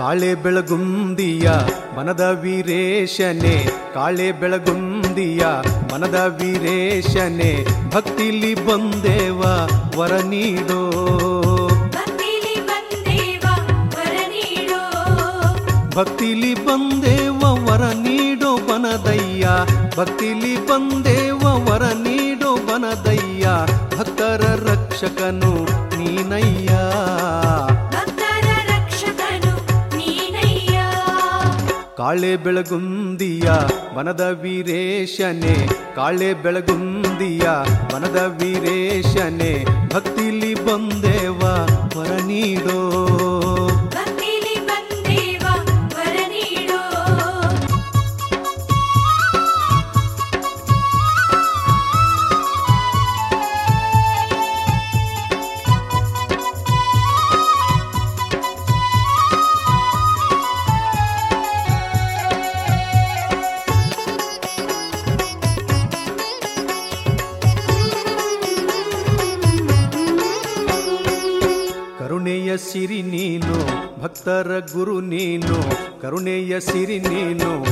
ಕಾಳೆ ಬೆಳಗುಂದಿಯ ಮನದ ವೀರೇಶನೆ ಕಾಳೆ ಬೆಳಗುಂದಿಯ ಮನದ ವೀರೇಶನೆ ಭಕ್ತಿಲಿ ಬಂದೇವ ವರ ನೀಡೋ ಭಕ್ತಿಲಿ ಬಂದೇವ ವರ ನೀಡೋ ಭಕ್ತಿಲಿ ಬಂದೇವ ವರ ನೀಡೋ ಬನದಯ್ಯ ಭಕ್ತಿಲಿ ಬಂದೇವ ವರ ನೀಡೋ ಬನದಯ್ಯ ಭಕ್ತರ ರಕ್ಷಕನು ನೀನಯ್ಯ ಭಕ್ತರ ರಕ್ಷಕನು ನೀನಯ್ಯ ಕಾಳೆ ಬೆಳಗುಂದಿಯ ವನದ ವೀರೇಶನೆ ಕಾಳೆ ಬೆಳಗುಂದಿಯ ವನದ ವೀರೇಶನೆ ಭಕ್ತಿಲಿ ಬಂದೇವ ವರ ನೀಡೋ ಭಕ್ತಿಲಿ ಬಂದೇವ ವರ ನೀಡೋ ಕರುಣೆಯ ಸಿರಿ ನೀನು ಭಕ್ತರ ಗುರು ನೀನು ಕರುಣೆಯ ಸಿರಿ ನೀನು